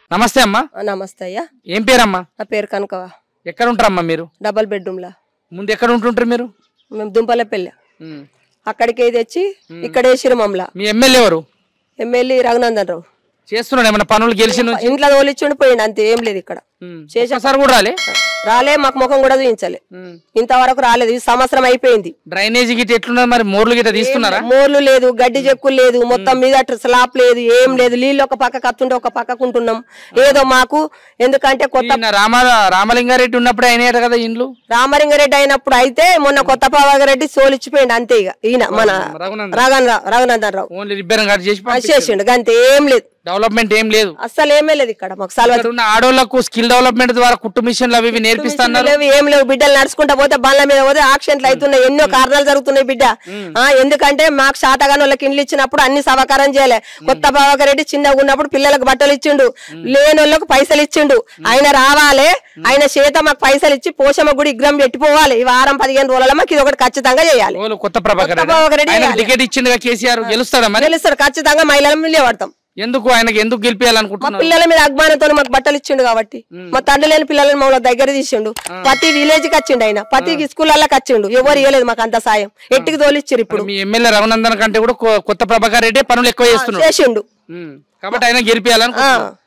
నమస్తే అమ్మా ఆ, నమస్తే అయ్యా ఏం పేరమ్మా నా పేరు కనకవ ఎక్కడ ఉంటారమ్మా మీరు డబల్ బెడ్రూమ్లా ముందు ఎక్కడ ఉంటుంటారు మీరు మేము దుంపల పెళ్ళి ఉమ్. అక్కడికి తెచ్చి ఇక్కడ వేసిరు మమ్మల్ని మీ ఎమ్మెల్యే ఎవరు ఎమ్మెల్యే రఘునందన్ రావు చేస్తున్నాడు ఏమైనా పనులు గెలిచి నుంచి ఇంట్లో తోలిచ్చుండి పోయిండు అంతే ఏం లేదు ఇక్కడ ఉమ్. చేసే- ఒక్కసారి కూడా రాలే రాలే మాకు ముఖం కూడా చూపించలే ఉమ్. ఇంతవరకు రాలేదు ఈ సంవత్సరం అయిపోయింది డ్రైనేజీ గిట్ట ఎట్లున్నది మరి మోర్లు గిట్ట తీస్తున్నారా మోర్లు లేదు గడ్డి చెక్కులు లేదు మొత్తం మీద స్లాప్ లేదు ఏం లేదు నీళ్ళు ఒక పక్క కత్తుంటే ఒక పక్కకు ఉంటున్నాం ఏదో మాకు ఎందుకంటే కొత్త ఈయన రామ రామలింగారెడ్డి ఉన్నప్పుడే అయినాయట కదా ఇండ్లు రామలింగారెడ్డి అయినప్పుడు అయితే మొన్న కొత్త పావాగరెడ్డి సోలిచ్చిపోయిండు అంతే ఇక ఈయన మన రఘునందన్ రఘన్ Raghunandan Rao only ribbon cut చేసి అది చేసిండు అంతే ఏం లేదు డెవలప్మెంట్ ఏం లేదు అస్సలు ఏమీ లేదు ఇక్కడ మాకు సలవా ఇక్కడ ఉన్న ఆడోళ్లకు స్కిల్ డెవలప్మెంట్ ద్వారా కుట్టు మిషన్లు అవి ఇవి నేర్పిస్తున్నారు లేవు ఏం లేవు బిడ్డలు నడుచుకుంటా పోతే బండ్ల మీద పోతే యాక్సిడెంట్లు అవుతున్నాయి ఎన్నో కారణాలు జరుగుతున్నాయి బిడ్డ ఆ ఎందుకంటే మాకు శాతగాని వాళ్ళకి ఇండ్లు ఇచ్చినప్పుడు అన్ని సహకారం చేయలే కొత్త బావక రెడ్డి చిన్నగా ఉన్నప్పుడు పిల్లలకు బట్టలు ఇచ్చిండు లేని వాళ్ళకు పైసలు ఇచ్చిండు ఆయన రావాలి ఆయన చేత మాకు పైసలు ఇచ్చి పోషమ్మ గుడి విగ్రహం పెట్టిపోవాలి ఈ వారం పదిహేను రోజులలో మాకు ఇది ఒకటి ఖచ్చితంగా చేయాలి ఓలు కొత్త ప్రభాకర్ కొత్త ప్రభాకర్ రెడ్డి ఆయన చేయాలి. టికెట్ ఇచ్చిందిగా కేసీఆర్ గెలుస్తాడా మరి తెలుస్తారు ఖచ్చితంగా మహిళలను నిలబడతాం ఎందుకు ఆయనకి ఎందుకు మా గెలిపించాలనుకుంటున్నారు పిల్లల మీద అభిమానంతో మాకు బట్టలు ఇచ్చిండు కాబట్టి మా తండ్రి లేని పిల్లలను మమ్మల్ని దగ్గర తీసిండు ప్రతి విలేజ్ కి వచ్చిండు ఆయన ప్రతి స్కూళ్ళకి వచ్చిండు ఎవరు ఇవ్వలేదు మాకు అంత సాయం ఎట్టికి తోలిచ్చిరు ఇప్పుడు మీ ఎమ్మెల్యే రఘునందన్ కంటే కూడా కొ- కొత్త ప్రభాకర్ రెడ్డి పనులు ఎక్కువ చేస్తున్నాడు చేసిండు ఉమ్. కాబట్టి ఆయన గెలిపించాలనుకుంటున్నారు